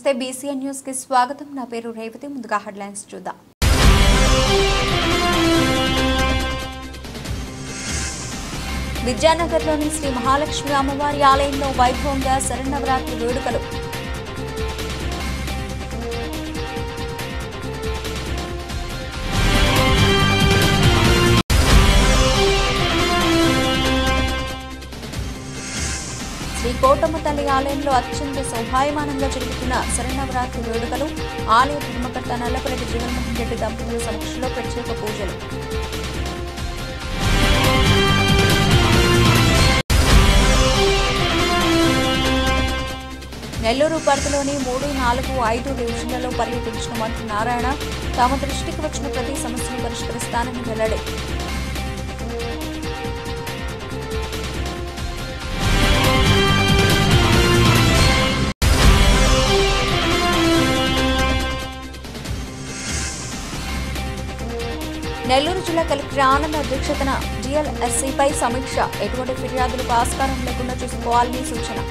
నమస్తే BCN news కి స్వాగతం నా పేరు రేవతి ముందుగా హెడ్లైన్స్ చూద్దాం విద్యానగర్లోని శ్రీ మహాలక్ష్మి అమ్మవారి ఆలయంలో వైభవంగా శరణవరాత్రి వేడుకలు శ్రీ కోటమ్మ తల్లి ఆలయంలో అత్యంత శోభాయమానంగా జరుగుతున్న శరణవరాత్రి వేడుకలు ఆలయ ధర్మకర్త నల్లపరెడ్డి జగన్మోహన్ రెడ్డి దంపతుల సమక్షంలో ప్రత్యేక పూజలు నెల్లూరు పరిధిలోని మూడు నాలుగు ఐదు డివిజన్లలో పర్యటించిన మంత్రి నారాయణ తమ దృష్టికి వచ్చిన ప్రతి సమస్యను పరిష్కరిస్తానని వెల్లడి నెల్లూరు జిల్లా కలెక్టర్ ఆనంద్ అధ్యక్షతన జిఎల్ఎస్సీపై సమీక్ష ఎటువంటి ఫిర్యాదులకు ఆస్కారం లేకుండా చూసుకోవాలని సూచన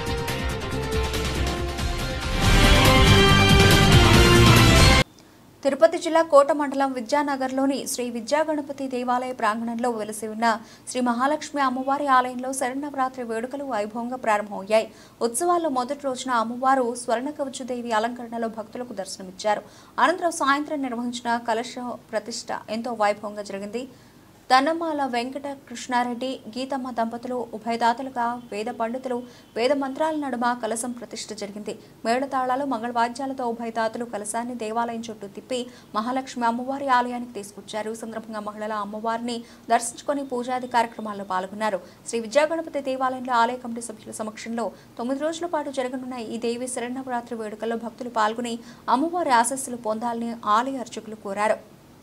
తిరుపతి జిల్లా కోట మండలం విద్యానగర్లోని శ్రీ విద్యాగణపతి దేవాలయ ప్రాంగణంలో వెలిసి ఉన్న శ్రీ మహాలక్ష్మి అమ్మవారి ఆలయంలో శరణవరాత్రి వేడుకలు వైభవంగా ప్రారంభమయ్యాయి ఉత్సవాల్లో మొదటి రోజున అమ్మవారు స్వర్ణ కవచదేవి అలంకరణలో భక్తులకు దర్శనమిచ్చారు అనంతరం సాయంత్రం నిర్వహించిన కలశ ప్రతిష్ట ఎంతో వైభవంగా జరిగింది తన్నమాల వెంకట కృష్ణారెడ్డి గీతమ్మ దంపతులు ఉభయదాతలుగా వేద పండితులు వేద మంత్రాల నడుమ కలశం ప్రతిష్ఠ జరిగింది మేళతాళాలు మంగళవాద్యాలతో ఉభయదాతలు కలశాన్ని దేవాలయం చుట్టూ తిప్పి మహాలక్ష్మి అమ్మవారి ఆలయానికి తీసుకొచ్చారు ఈ సందర్భంగా మహిళల అమ్మవారిని దర్శించుకొని పూజాది కార్యక్రమాల్లో పాల్గొన్నారు శ్రీ విద్యాగణపతి దేవాలయంలో ఆలయ కమిటీ సభ్యుల సమక్షంలో తొమ్మిది రోజుల పాటు జరగనున్న ఈ దేవి శరణవరాత్రి వేడుకల్లో భక్తులు పాల్గొని అమ్మవారి ఆశస్సులు పొందాలని ఆలయ అర్చకులు కోరారు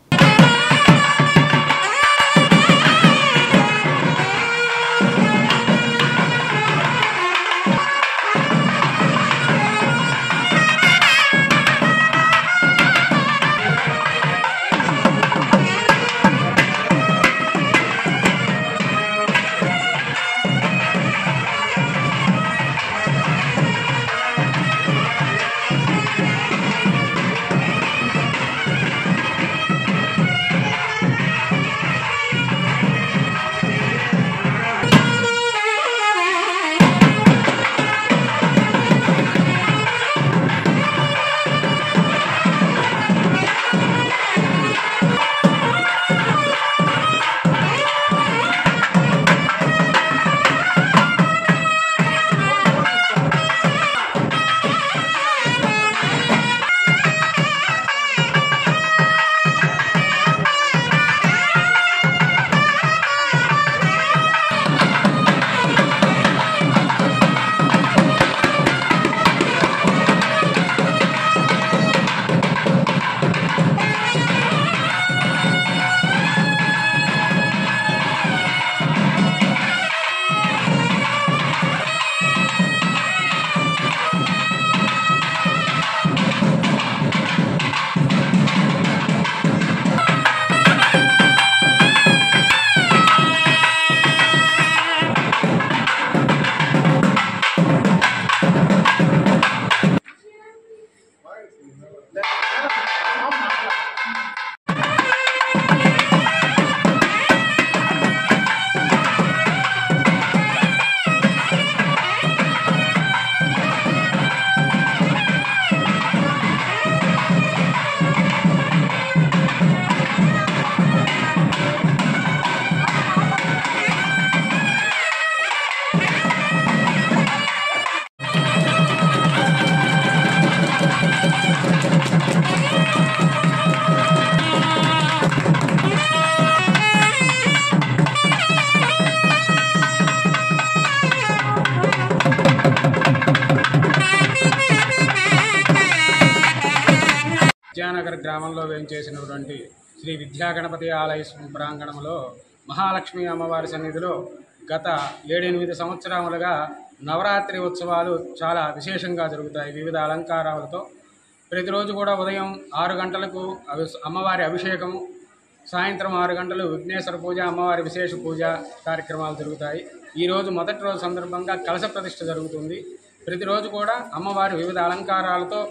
విద్యానగర్ గ్రామంలో వేంచేసినటువంటి శ్రీ విద్యాగణపతి ఆలయ ప్రాంగణంలో మహాలక్ష్మి అమ్మవారి సన్నిధిలో గత ఏడెనిమిది సంవత్సరములుగా నవరాత్రి ఉత్సవాలు చాలా విశేషంగా జరుగుతాయి వివిధ అలంకారాలతో ప్రతిరోజు కూడా ఉదయం ఆరు గంటలకు అవి అమ్మవారి అభిషేకం సాయంత్రం ఆరు గంటలు విఘ్నేశ్వర పూజ అమ్మవారి విశేష పూజ కార్యక్రమాలు జరుగుతాయి ఈరోజు మొదటి రోజు సందర్భంగా కలశ ప్రతిష్ఠ జరుగుతుంది ప్రతిరోజు కూడా అమ్మవారి వివిధ అలంకారాలతో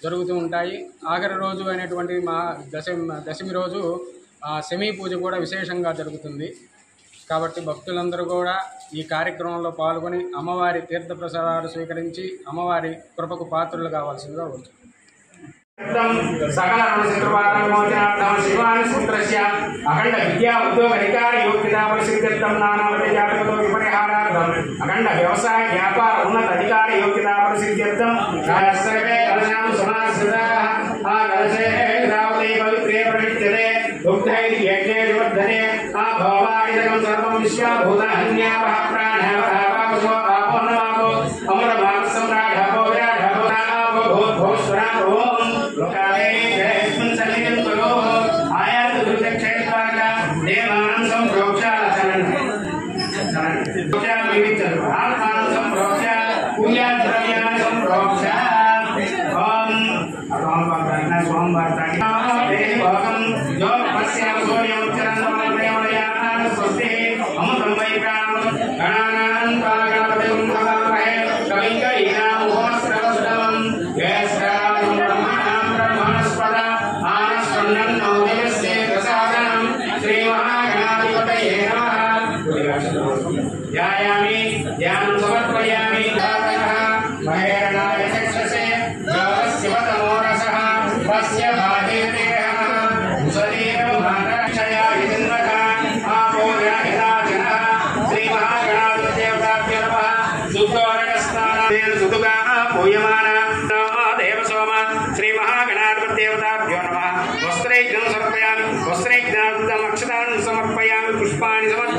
జరుగుతూ ఉంటాయి ఆఖరి రోజు అనేటువంటి మా దశమి దశమి రోజు ఆ శమీ పూజ కూడా విశేషంగా జరుగుతుంది కాబట్టి భక్తులందరూ కూడా ఈ కార్యక్రమంలో పాల్గొని అమ్మవారి తీర్థప్రసాదాలు స్వీకరించి అమ్మవారి కృపకు పాత్రలు కావాల్సిందిగా ఉంటుంది సకల రుణశత్రువాదమోచనార్థం శివాని సూత్రస్య అఖండ విద్యా ఉద్యోగ అధికార యోగ్యతా పరిసిద్ధ్యర్థం నానావతి జాతకతో విపరిహారార్థం అఖండ వ్యవసాయ వ్యాపార ఉన్నత అధికార యోగ్యతా పరిసిద్ధ్యర్థం సర్వే కలశాం సమాశ్రితాః ఆ కలశే రావతే పవిత్రే ప్రవిచ్యతే దుగ్ధైర్ యజ్ఞే వివర్ధనే ఆ భవాయిదకం సర్వం విశ్వాభూతహన్యావః ప్రాణావః వాపసో ఆపో నమాపో అమర భాగ సమ్రాట్ అపో విరాట్ అపో నాపో భూత్ భూస్వరా ఓం లోకాలే జయస్మిన్ సన్నిధిం కురు ఆయాతు దుర్దక్షేత్రాక దేవానం సంప్రోక్ష చరణ్ ప్రోక్ష వివిచరు ఆత్మానం సంప్రోక్ష పూజా ద్రవ్యాన్ని సంప్రోక్ష ఓం అరోం సోమవారం దేవి భోగం జో పశ్యామ సూర్యం చరణం స్వస్తి అమృతం వై ప్రాణం గణానాం తాగణపతిం భవామహే కవిం కైనామోస్రవసుదం జ్యేష్ఠరాజం బ్రహ్మణాం బ్రహ్మణస్పద ఆనస్పన్నో దివస్యే ప్రసాదనం శ్రీమహాగణాధిపతయే నమః ధ్యాయామి ధ్యానం సమర్పయామి మహేరణాయ చక్షసే యోగస్యవతమోరసః తస్య బాధే దేహః ముసలీరం మాతరక్షయాయ జన్మః ఆపోయాహిరాజనః శ్రీమహాగణాధిపదేవతాభ్యో నమః శుద్ధోరకస్నానేన సుతుగా పూయమాన దేవ సోమ శ్రీమహాగణాధిపదేవతాభ్యో నమః వస్త్రైజ్ఞం సమర్పయామి వస్త్రైజ్ఞార్థం అక్షతాన్ని సమర్పయామి పుష్పాన్ని సమర్ప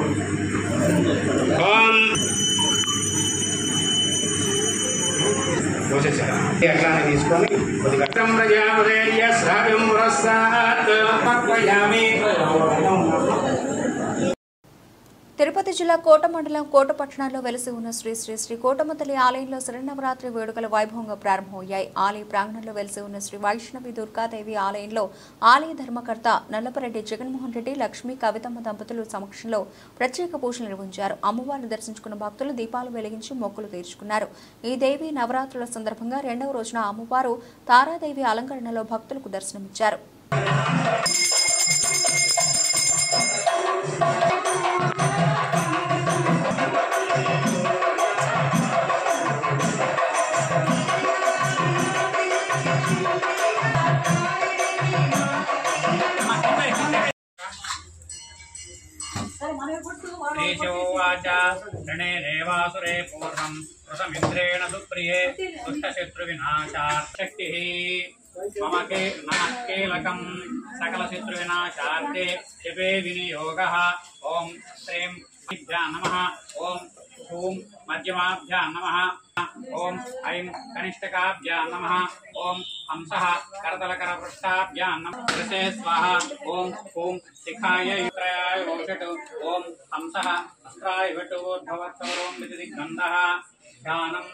ఓం దోషేశారా? అట్లానే తీసుకొని కొద్దిగా అర్థం ప్రజాపదేయ శ్రావ్యం పురస్సాత్ సమర్పయామి. తిరుపతి జిల్లా కోట మండలం కోట పట్టణంలో వెలిసి ఉన్న శ్రీ శ్రీ శ్రీ కోటమ్మ తల్లి ఆలయంలో శరణవరాత్రి వేడుకలు వైభవంగా ప్రారంభమయ్యాయి ఆలయ ప్రాంగణంలో వెలిసి ఉన్న శ్రీ వైష్ణవి దుర్గాదేవి ఆలయంలో ఆలయ ధర్మకర్త నల్లపరెడ్డి జగన్మోహన్ రెడ్డి లక్ష్మీ కవితమ్మ దంపతులు సమక్షంలో ప్రత్యేక పూజలు నిర్వహించారు అమ్మవారిని దర్శించుకున్న భక్తులు దీపాలు వెలిగించి మొక్కులు తీర్చుకున్నారు ఈ దేవి నవరాత్రుల సందర్భంగా రెండవ రోజున అమ్మవారు తారాదేవి అలంకరణలో భక్తులకు దర్శనమిచ్చారు श्रीशोवाच ऋणे देवासुरे पूर्वम् कृतमिन्द्रेण सुप्रिये दुष्टशत्रुविनाशार्थशक्तिः मम के नमः कीलकम् सकलशत्रुविनाशार्थे शिवे विनियोगः ॐ श्रीं भ्यां नमः ॐ ॐ मध्यमाभ्यां नमः ॐ ऐं कनिष्ठकाभ्यां नमः ॐ हंसः करतलकरपृष्ठाभ्यां नमः कृते स्वाहा ॐ ॐ शिखाय युत्राय ओषट् ॐ हंसः अस्त्राय वटोद्भवत्सवरों विदिग्गन्धः ध्यानं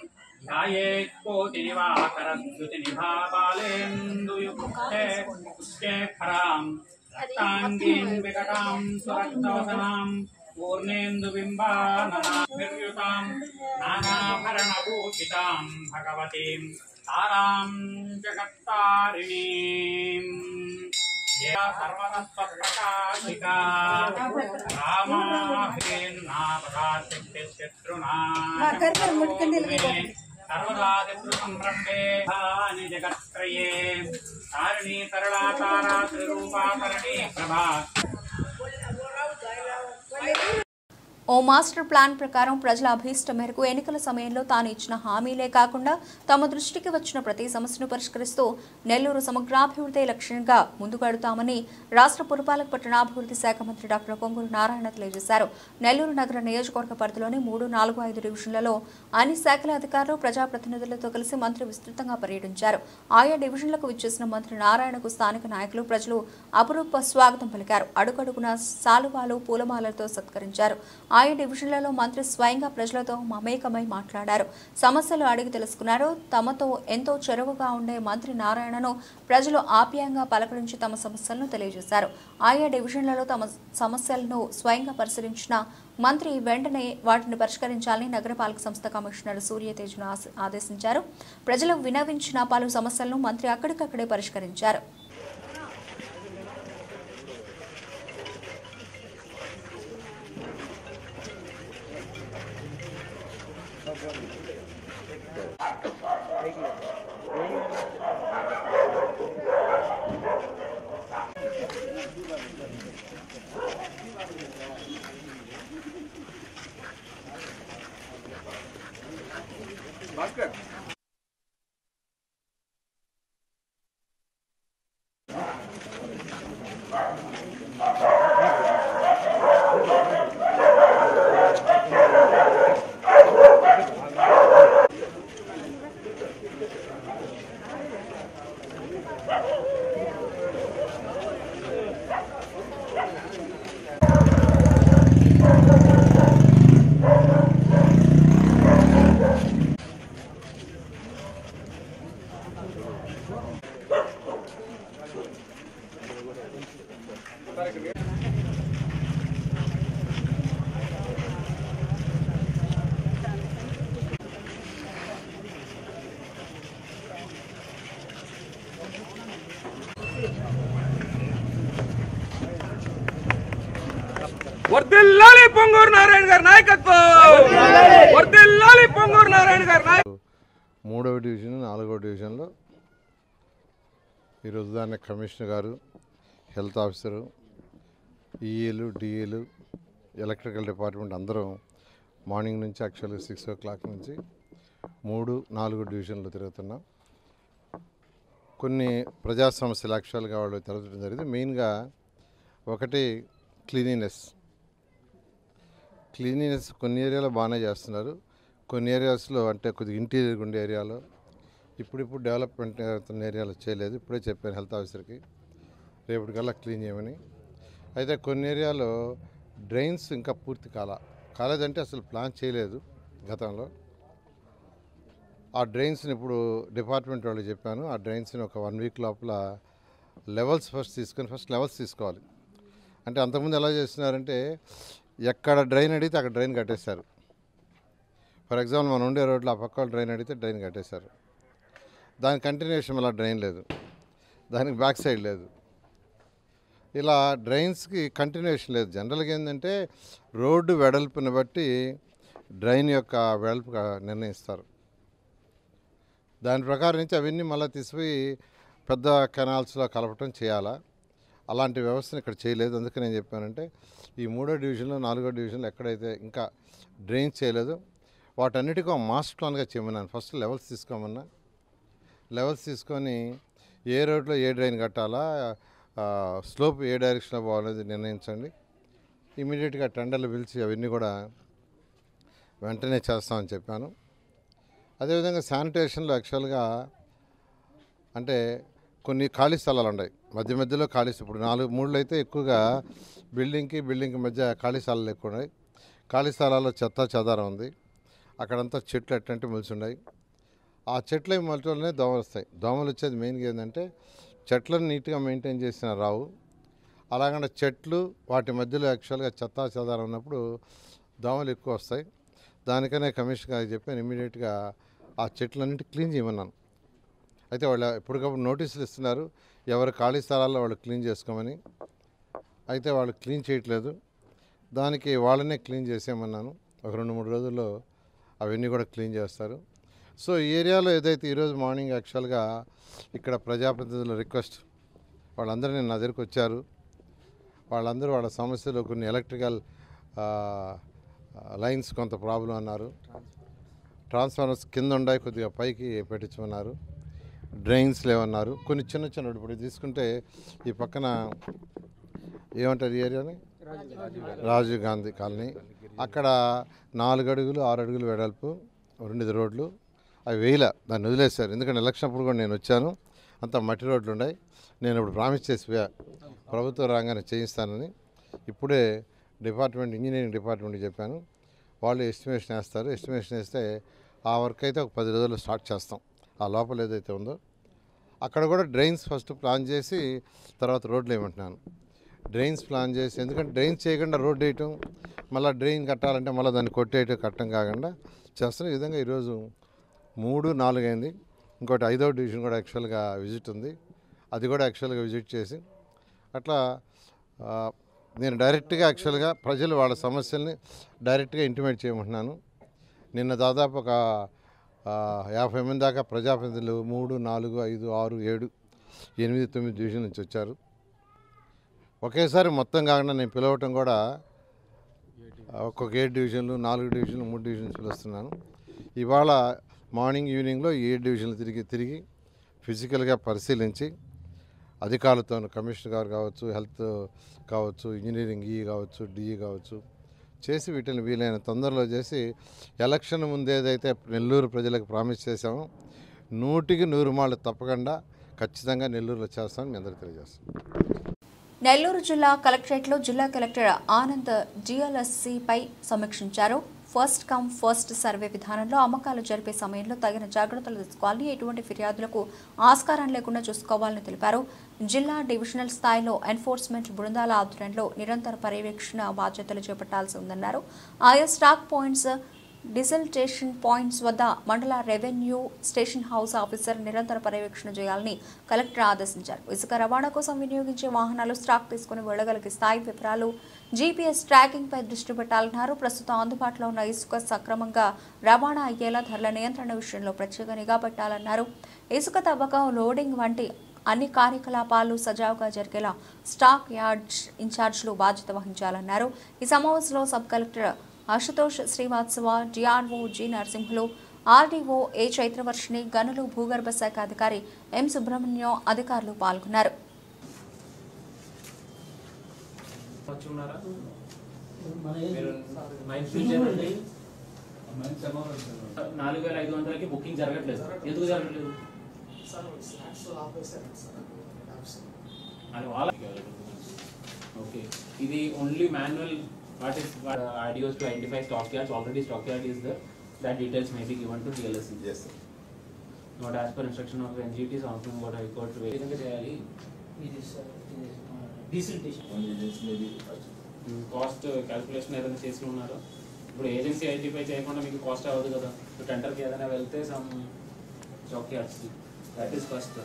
ध्यायेत्कोटिनिवाकरद्युतिनिभा बालेन्दुयुक्ते पुष्टेखराम् रक्ताङ्गीं विकटां सुरक्तवसनां पूर्णेन्दुबिम्बाननाभिर्युतां नानाभरणभूषितां भगवतीं तारां जगत्तारिणीम् या सर्वतत्त्वप्रकाशिका रामाभिन्नापदाशक्तिशत्रुणा सर्वदा संरम्भे भानि जगत्त्रये तारिणी तरला तारा त्रिरूपा तरणि प्रभा ఓ మాస్టర్ ప్లాన్ ప్రకారం ప్రజల అభీష్టం మేరకు ఎన్నికల సమయంలో తాను ఇచ్చిన హామీలే కాకుండా తమ దృష్టికి వచ్చిన ప్రతి సమస్యను పరిష్కరిస్తూ నెల్లూరు సమగ్రాభివృద్ధి లక్ష్యంగా ముందుకెడుతామని రాష్ట్ర పురపాలక పట్టణాభివృద్ధి శాఖ మంత్రి డాక్టర్ పొంగూరు నారాయణ తెలియజేశారు నెల్లూరు నగర నియోజకవర్గ పరిధిలోని మూడు నాలుగు ఐదు డివిజన్లలో అన్ని శాఖల అధికారులు ప్రజాప్రతినిధులతో కలిసి మంత్రి విస్తృతంగా పర్యటించారు ఆయా డివిజన్లకు విచ్చేసిన మంత్రి నారాయణకు స్థానిక నాయకులు ప్రజలు అపురూప స్వాగతం పలికారు అడుగడుగున సాలువాలు పూలమాలలతో సత్కరించారు ఆయా డివిజన్లలో మంత్రి స్వయంగా ప్రజలతో మమేకమై మాట్లాడారు సమస్యలు అడిగి తెలుసుకున్నారు తమతో ఎంతో చెరువుగా ఉండే మంత్రి నారాయణను ప్రజలు ఆప్యాయంగా పలకరించి తమ సమస్యలను తెలియజేశారు ఆయా డివిజన్లలో తమ సమస్యలను స్వయంగా పరిశీలించిన మంత్రి వెంటనే వాటిని పరిష్కరించాలని నగరపాలక సంస్థ కమిషనర్ సూర్యతేజ్ను ఆశ- ఆదేశించారు ప్రజలు వినవించిన పలు సమస్యలను మంత్రి అక్కడికక్కడే పరిష్కరించారు వర్దిల్లాలి పొంగూరు నారాయణ గారి నాయకత్వం వర్దిల్లాలి పొంగూరు నారాయణ గారి నాయకత్వం మూడవ డివిజన్ నాలుగవ డివిజన్లో ఈరోజు దాన్ని కమిషనర్ గారు హెల్త్ ఆఫీసరు ఈఏలు డిఏలు ఎలక్ట్రికల్ డిపార్ట్మెంట్ అందరం మార్నింగ్ నుంచి యాక్చువల్గా సిక్స్ ఓ క్లాక్ నుంచి మూడు నాలుగు డివిజన్లు తిరుగుతున్నాం కొన్ని ప్రజా సమస్యలు యాక్చువల్గా వాళ్ళు తిరగడం జరిగింది మెయిన్గా ఒకటి క్లీనినెస్ క్లీనినెస్ కొన్ని ఏరియాలో బాగానే చేస్తున్నారు కొన్ని ఏరియాస్లో అంటే కొద్దిగా ఇంటీరియర్ ఉండే ఏరియాలో ఇప్పుడిప్పుడు డెవలప్మెంట్ అవుతున్న ఏరియాలో చేయలేదు ఇప్పుడే చెప్పాను హెల్త్ ఆఫీసర్కి రేపటికల్లా క్లీన్ చేయమని అయితే కొన్ని ఏరియాలో డ్రైన్స్ ఇంకా పూర్తి కాల కాలేదంటే అసలు ప్లాన్ చేయలేదు గతంలో ఆ డ్రైన్స్ని ఇప్పుడు డిపార్ట్మెంట్ వాళ్ళు చెప్పాను ఆ డ్రైన్స్ని ఒక వన్ వీక్ లోపల లెవెల్స్ ఫస్ట్ తీసుకొని ఫస్ట్ లెవెల్స్ తీసుకోవాలి అంటే అంతకుముందు ఎలా చేస్తున్నారంటే ఎక్కడ డ్రైన్ అడిగితే అక్కడ డ్రైన్ కట్టేశారు ఫర్ ఎగ్జాంపుల్ మనం ఉండే రోడ్లో ఆ పక్క డ్రైన్ అడిగితే డ్రైన్ కట్టేశారు దాని కంటిన్యూషన్ అలా డ్రైన్ లేదు దానికి బ్యాక్ సైడ్ లేదు ఇలా డ్రైన్స్కి కంటిన్యూషన్ లేదు జనరల్గా ఏంటంటే రోడ్డు వెడల్పుని బట్టి డ్రైన్ యొక్క వెడల్పు క- నిర్ణయిస్తారు దాని ప్రకారం నుంచి అవన్నీ మళ్ళీ తీసిపోయి పెద్ద కెనాల్స్లో కలపటం చేయాలా అలాంటి వ్యవస్థను ఇక్కడ చేయలేదు అందుకే నేను చెప్పానంటే ఈ మూడో డివిజన్లో నాలుగో డివిజన్లో ఎక్కడైతే ఇంకా డ్రైన్ చేయలేదు వాటన్నిటికీ ఒక మాస్టర్ ప్లాన్గా చేయమన్నాను ఫస్ట్ లెవెల్స్ తీసుకోమన్నా లెవెల్స్ తీసుకొని ఏ రోడ్లో ఏ డ్రైన్ కట్టాలా స్లోప్ ఏ డైరెక్షన్లో పోవాలనేది నిర్ణయించండి ఇమీడియట్గా టెండర్లు పిలిచి అవన్నీ కూడా వెంటనే చేస్తామని చెప్పాను అదేవిధంగా శానిటేషన్లో యాక్చువల్గా అంటే కొన్ని ఖాళీ స్థలాలు ఉన్నాయి మధ్య మధ్యలో ఖాళీ ఇప్పుడు నాలుగు మూడులో అయితే ఎక్కువగా బిల్డింగ్కి బిల్డింగ్కి మధ్య ఖాళీ స్థలాలు ఎక్కువ ఉన్నాయి ఖాళీ స్థలాల్లో చెత్త చెదారం ఉంది అక్కడంతా చెట్లు ఎట్టంటే మొలిచి ఉన్నాయి ఆ చెట్ల మొలటలోనే దోమలు వస్తాయి దోమలు వచ్చేది మెయిన్గా ఏంటంటే చెట్లను నీట్గా మెయింటైన్ చేసిన రావు అలాగంటే చెట్లు వాటి మధ్యలో యాక్చువల్గా చెత్త చెదారం ఉన్నప్పుడు దోమలు ఎక్కువ వస్తాయి దానికనే కమిషన్ గారికి చెప్పాను ఇమీడియట్గా ఆ చెట్లన్నింటి క్లీన్ చేయమన్నాను అయితే వాళ్ళు ఎప్పటికప్పుడు నోటీసులు ఇస్తున్నారు ఎవరి ఖాళీ స్థలాల్లో వాళ్ళు క్లీన్ చేసుకోమని అయితే వాళ్ళు క్లీన్ చేయట్లేదు దానికి వాళ్ళనే క్లీన్ చేసేయమన్నాను ఒక రెండు మూడు రోజుల్లో అవన్నీ కూడా క్లీన్ చేస్తారు సో ఈ ఏరియాలో ఏదైతే ఈరోజు మార్నింగ్ యాక్చువల్గా ఇక్కడ ప్రజాప్రతినిధుల రిక్వెస్ట్ వాళ్ళందరూ నేను నా దగ్గరికి వచ్చారు వాళ్ళందరూ వాళ్ళ సమస్యలు కొన్ని ఎలక్ట్రికల్ లైన్స్ కొంత ప్రాబ్లం అన్నారు ట్రాన్స్ఫార్మర్స్ కింద ఉన్నాయి కొద్దిగా పైకి పెట్టించమన్నారు డ్రైన్స్ లేవన్నారు కొన్ని చిన్న చిన్న ఇప్పుడు తీసుకుంటే ఈ పక్కన ఏమంటారు ఈ ఏరియాని రాజీవ్ గాంధీ కాలనీ అక్కడ నాలుగు అడుగులు ఆరు అడుగులు వెడల్పు రెండు రోడ్లు అవి వేయలే దాన్ని వదిలేశారు ఎందుకంటే ఎలక్షన్ అప్పుడు కూడా నేను వచ్చాను అంత మట్టి రోడ్లు ఉన్నాయి నేను ఇప్పుడు ప్రామిస్ చేసి పోయా ప్రభుత్వం రాగానే చేయిస్తానని ఇప్పుడే డిపార్ట్మెంట్ ఇంజనీరింగ్ డిపార్ట్మెంట్కి చెప్పాను వాళ్ళు ఎస్టిమేషన్ వేస్తారు ఎస్టిమేషన్ వేస్తే ఆ వర్క్ అయితే ఒక పది రోజుల్లో స్టార్ట్ చేస్తాం ఆ లోపల ఏదైతే ఉందో అక్కడ కూడా డ్రైన్స్ ఫస్ట్ ప్లాన్ చేసి తర్వాత రోడ్లు వేయమంటున్నాను డ్రైన్స్ ప్లాన్ చేసి ఎందుకంటే డ్రైన్స్ చేయకుండా రోడ్ వేయటం మళ్ళీ డ్రైన్ కట్టాలంటే మళ్ళీ దాన్ని కొట్టేయటం కట్టడం కాకుండా చేస్తున్న ఈ విధంగా ఈరోజు మూడు నాలుగు అయింది ఇంకోటి ఐదవ డివిజన్ కూడా యాక్చువల్గా విజిట్ ఉంది అది కూడా యాక్చువల్గా విజిట్ చేసి అట్లా ఆ, నేను డైరెక్ట్గా యాక్చువల్గా ప్రజలు వాళ్ళ సమస్యల్ని డైరెక్ట్గా ఇంటిమేట్ చేయమంటున్నాను నిన్న దాదాపు ఒక ఆ, యాభై మంది దాకా ప్రజాప్రతినిధులు మూడు నాలుగు ఐదు ఆరు ఏడు ఎనిమిది తొమ్మిది డివిజన్ నుంచి వచ్చారు ఒకేసారి మొత్తం కాకుండా నేను పిలవటం కూడా ఆ, ఒక్కొక్క ఏడు డివిజన్లు నాలుగు డివిజన్లు మూడు డివిజన్లు పిలుస్తున్నాను ఇవాళ మార్నింగ్ ఈవినింగ్లో ఈ ఏడు డివిజన్లు తిరిగి తిరిగి ఫిజికల్గా పరిశీలించి అధికారులతో కమిషనర్ గారు కావచ్చు హెల్త్ కావచ్చు ఇంజనీరింగ్ ఈ కావచ్చు డిఈ కావచ్చు చేసి వీటిని వీలైన తొందరలో చేసి ఎలక్షన్ ముందు ఏదైతే నెల్లూరు ప్రజలకు ప్రామిస్ చేశామో నూటికి నూరు మాళ్ళు తప్పకుండా ఖచ్చితంగా నెల్లూరులో చేస్తామని మీ అందరికీ తెలియజేస్తాను నెల్లూరు జిల్లా కలెక్టరేట్లో జిల్లా కలెక్టర్ ఆనంద్ జిఎల్ఎస్సిపై సమీక్షించారు ఫస్ట్ కమ్ ఫస్ట్ సర్వే విధానంలో అమ్మకాలు జరిపే సమయంలో తగిన జాగ్రత్తలు తీసుకోవాలని ఎటువంటి ఫిర్యాదులకు ఆస్కారం లేకుండా చూసుకోవాలని తెలిపారు జిల్లా డివిజనల్ స్థాయిలో ఎన్ఫోర్స్మెంట్ బృందాల ఆధ్వర్యంలో నిరంతర పర్యవేక్షణ బాధ్యతలు చేపట్టాల్సి ఉందన్నారు ఆయా స్టాక్ పాయింట్స్ డిసల్టేషన్ పాయింట్స్ వద్ద మండల రెవెన్యూ స్టేషన్ హౌస్ ఆఫీసర్ నిరంతర పర్యవేక్షణ చేయాలని కలెక్టర్ ఆదేశించారు ఇసుక రవాణా కోసం వినియోగించే వాహనాలు స్టాక్ తీసుకుని వెళ్లగలిగే స్థాయి వివరాలు జీపీఎస్ ట్రాకింగ్ పై దృష్టి పెట్టాలన్నారు ప్రస్తుతం అందుబాటులో ఉన్న ఇసుక సక్రమంగా రవాణా అయ్యేలా ధరల నియంత్రణ విషయంలో ప్రత్యేక నిఘా పెట్టాలన్నారు ఇసుక తవ్వకం లోడింగ్ వంటి అన్ని కార్యకలాపాలు సజావుగా జరిగేలా స్టాక్ యార్డ్ ఇన్ఛార్జ్లు బాధ్యత వహించాలన్నారు ఈ సమావేశంలో sub collector Ashutosh Srivastava DRO G Narasimhulu RDO A Chaitravarshini గనులు భూగర్భ శాఖ అధికారి ఎం సుబ్రహ్మణ్యం అధికారులు పాల్గొన్నారు వచ్చి ఉన్నారా మీరు నైన్ చేయండి నాలుగు వేల ఐదు వందలకి బుకింగ్ జరగట్లేదు ఎందుకు జరగట్లేదు అది వాళ్ళ ఓకే ఇది only manual what is ideas to identify stock yards already stock yard is the that details may be given to DLSC not as per instruction of NGT something what high court ఏ విధంగా చేయాలి cost calculation ఏదైనా చేసి ఉన్నారో ఇప్పుడు agency identify చేయకుండా మీకు cost అవ్వదు కదా ఇప్పుడు టెండర్కి ఏదైనా వెళ్తే some stock yards that is first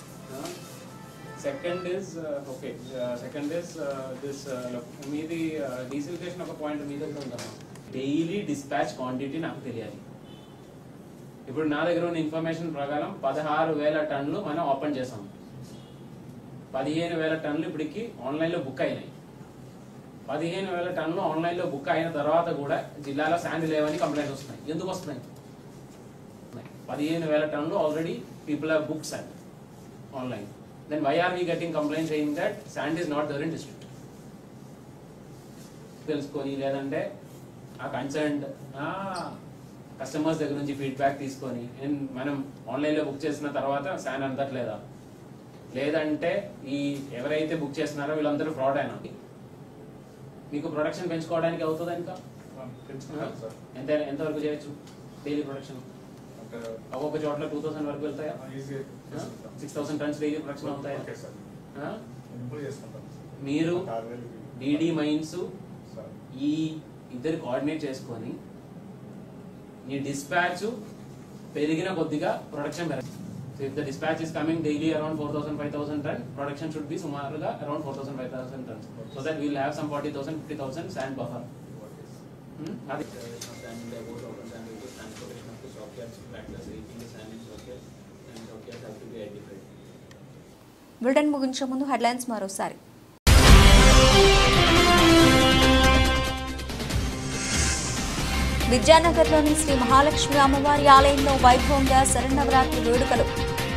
second is okay second is this మీది డీసిల్టేషన్ ఒక పాయింట్ మీ దగ్గర ఉందమ్మా డైలీ డిస్పాచ్ క్వాంటిటీ నాకు తెలియాలి ఇప్పుడు నా దగ్గర ఉన్న ఇన్ఫర్మేషన్ ప్రకారం పదహారు వేల టన్నులు మనం ఓపెన్ చేసాం పదిహేను వేల టన్నులు ఇప్పటికి ఆన్లైన్లో బుక్ అయినాయి పదిహేను వేల టన్నులు ఆన్లైన్లో బుక్ అయిన తర్వాత కూడా జిల్లాలో శాండ్ లేవని కంప్లైంట్స్ వస్తున్నాయి ఎందుకు వస్తున్నాయి పదిహేను వేల టన్నులు already people are book sand online then why are we getting complaint saying that sand is not there in district తెలుసుకొని లేదంటే ఆ కన్సర్న్ కస్టమర్స్ దగ్గర నుంచి ఫీడ్బ్యాక్ తీసుకొని and మనం ఆన్లైన్లో బుక్ చేసిన తర్వాత శాండ్ అందట్లేదా లేదంటే ఈ ఎవరైతే బుక్ చేస్తున్నారో వీళ్ళందరూ ఫ్రాడ్ అయినా మీకు ప్రొడక్షన్ పెంచుకోవడానికి అవుతుందా ఇంకా ఎంత ఎంతవరకు చేయొచ్చు డైలీ ప్రొడక్షన్ ఒక్కొక్క చోట్ల టూ థౌసండ్ వరకు వెళ్తాయా six thousand tons daily production అవుతాయా ఆ? మీరు డిడి మైన్స్ ఈ ఇద్దరు కోఆర్డినేట్ చేసుకొని ఈ డిస్పాచ్ పెరిగిన కొద్దిగా ప్రొడక్షన్ పెరగదు so if the dispatch is coming daily around four thousand five thousand ton production should be సుమారుగా around four thousand five thousand tons so that will have some forty thousand fifty thousand sand buffer అది bulletin ముగించే ముందు headlines మరోసారి విద్యానగర్లోని శ్రీ మహాలక్ష్మి అమ్మవారి ఆలయంలో వైభవంగా శరన్నవరాత్రి వేడుకలు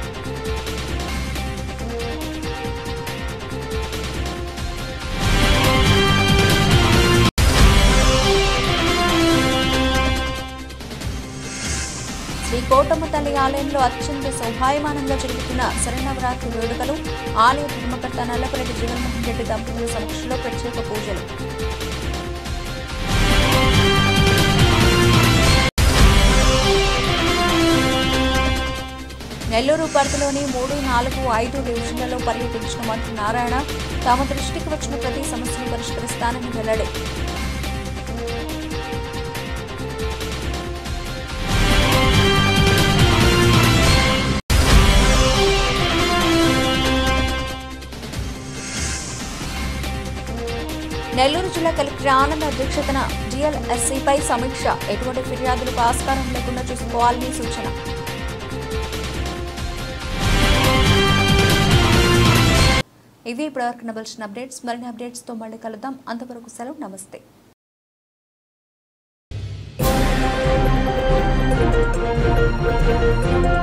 శ్రీ కోటమ్మ తల్లి ఆలయంలో అత్యంత శోభాయమానంగా జరుగుతున్న శరన్నవరాత్రి వేడుకలు ఆలయ ధర్మకర్త నల్లపరెడ్డి జగన్మోహన్ రెడ్డి దంపతుల సమక్షంలో ప్రత్యేక పూజలు నెల్లూరు పరిధిలోని మూడు నాలుగు ఐదు డివిజన్లలో పర్యటించిన మంత్రి నారాయణ తమ దృష్టికి వచ్చిన ప్రతి సమస్యను పరిష్కరిస్తానని వెల్లడి నెల్లూరు జిల్లా కలెక్టర్ ఆనంద్ అధ్యక్షతన జిఎల్ఎస్సీపై సమీక్ష ఎటువంటి ఫిర్యాదులకు ఆస్కారం లేకుండా చూసుకోవాలని సూచన ఇవి ఇప్పటివరకు నవల్సిన అప్డేట్స్ మరిన్ని అప్డేట్స్తో మళ్ళీ కలుద్దాం అంతవరకు సెలవు నమస్తే Thank you.